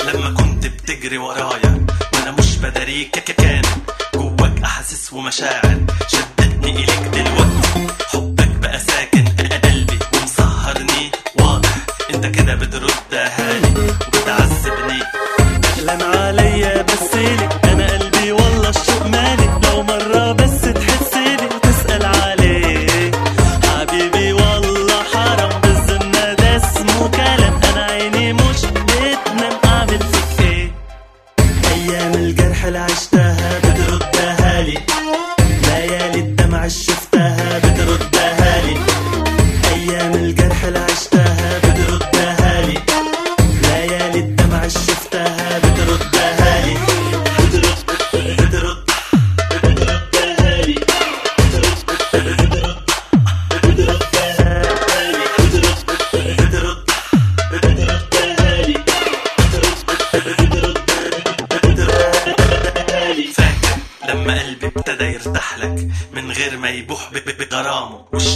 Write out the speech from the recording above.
لما كنت بتجري ورايا وانا مش بداريك ك- كان جواك احاسيس ومشاعر شدتني اليك دلوقتي حبك بقى ساكن قلبي ومسهرني واضح انت كده بتردها لي وبتعذبني اهلا عليا بس لي انا قلبي والله الشوق مالي لو مرة بس تحسلي وتسأل عليه حبيبي والله حرام بالزنا ده اسمه كلام انا عيني مش بتنام اعمل فيك ايه ايام الجرح اللي عشتها بتردها لي ليالي الدمع اللي شفتها بتردها لي ايام الجرح اللي عشتها بتردها لي ليالي الدمع اللي شفتها بتردها لي بترد بترد بتردها لي فاكر لما قلبي ابتدى يرتاح لك من غير ما يبوح ب- ب- بغرامه والشوق